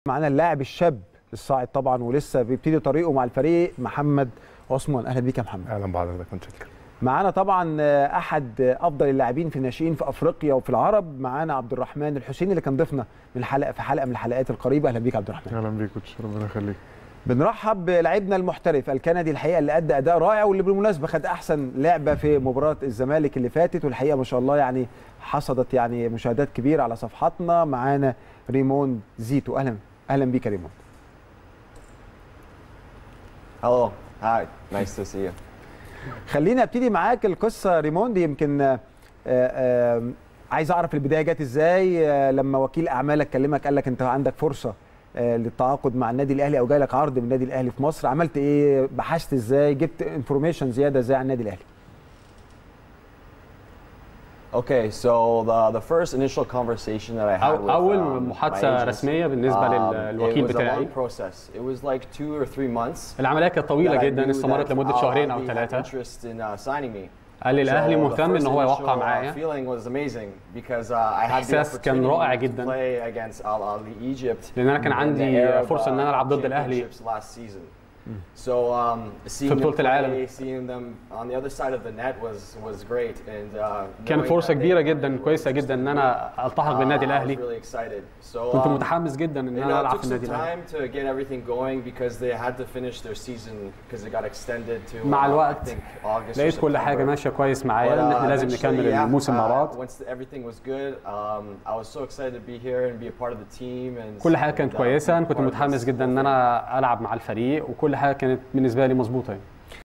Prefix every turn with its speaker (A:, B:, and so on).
A: معانا اللاعب الشاب الصاعد طبعا ولسه بيبتدي طريقه مع الفريق محمد عثمان اهلا بيك يا محمد
B: اهلا بحضرتك متشكر
A: معانا طبعا احد افضل اللاعبين في الناشئين في افريقيا وفي العرب معانا عبد الرحمن الحسيني اللي كان ضيفنا من حلقه في حلقه من الحلقات القريبه اهلا بيك عبد الرحمن
C: اهلا بيك كوتش ربنا يخليك
A: بنرحب بلاعبنا المحترف الكندي الحقيقه اللي ادى اداء رائع واللي بالمناسبه خد احسن لعبه في مباراه الزمالك اللي فاتت والحقيقه ما شاء الله يعني حصدت يعني مشاهدات كبيره على صفحاتنا معانا ريمون زيتو اهلا اهلا بيك يا ريمون
D: Hello. Hi. Nice to see you.
A: خليني ابتدي معاك القصه ريموند يمكن آه، آه، عايز اعرف البدايه جت ازاي آه، لما وكيل اعمالك كلمك قال لك انت عندك فرصه آه، للتعاقد مع النادي الاهلي او جاي لك عرض من النادي الاهلي في مصر عملت ايه بحثت ازاي جبت انفورميشن زياده ازاي عن النادي الاهلي
D: Okay, so the the first initial conversation that I had
E: أو-
D: with
E: أول
D: um,
E: محادثة
D: my agents,
E: رسمية بالنسبة
D: um,
E: للوكيل
D: it was a
E: بتاعي.
D: long process. It was like two or three months.
E: العمليه كانت طويله
D: that I
E: جدا
D: knew
E: استمرت
D: that
E: لمده
D: Al
E: شهرين او
D: Ahly had
E: ثلاثه
D: interest in uh, signing me.
E: قال لي الاهلي
D: So the
E: مهتم ان
D: first
E: هو
D: initial,
E: يوقع
D: uh,
E: معايا
D: feeling was amazing because uh, I had the
E: إحساس كان رائع
D: opportunity to
E: جداً.
D: play against Al Ahly Egypt.
E: لأن أنا كان
D: in the
E: عندي
D: Arab,
E: فرصة إن أنا
D: uh,
E: ألعب ضد الأهلي.
D: championships last season. So um, seeing them
E: بطولة العالم.
D: play, seeing them on the other side of the net was was great and uh,
E: كان
D: knowing
E: فرصه
D: that they
E: كبيره
D: were
E: جدا
D: really
E: كويسه جدا ان انا التحق
D: Uh,
E: بالنادي
D: I was
E: الاهلي
D: really excited. So,
E: كنت
D: um,
E: متحمس جدا ان
D: you
E: انا
D: know, it
E: العب
D: took
E: في
D: some
E: النادي الاهلي
D: time to get everything going because they had to finish their season because it got extended to
E: مع
D: uh,
E: الوقت
D: I think August or
E: لقيت كل حاجه
D: September.
E: ماشيه كويس
D: But,
E: معايا ان
D: uh,
E: احنا لازم
D: eventually,
E: نكمل
D: yeah,
E: الموسم مع
D: uh,
E: بعض
D: Once everything was good, um, I was so excited to be here and be a part of the team and
E: كل حاجه كانت
D: and, uh,
E: كويسه
D: be
E: انا كنت
D: part of
E: متحمس
D: this
E: جدا ان
D: whole thing.
E: انا العب مع الفريق وكل حاجه كانت بالنسبه لي مظبوطه يعني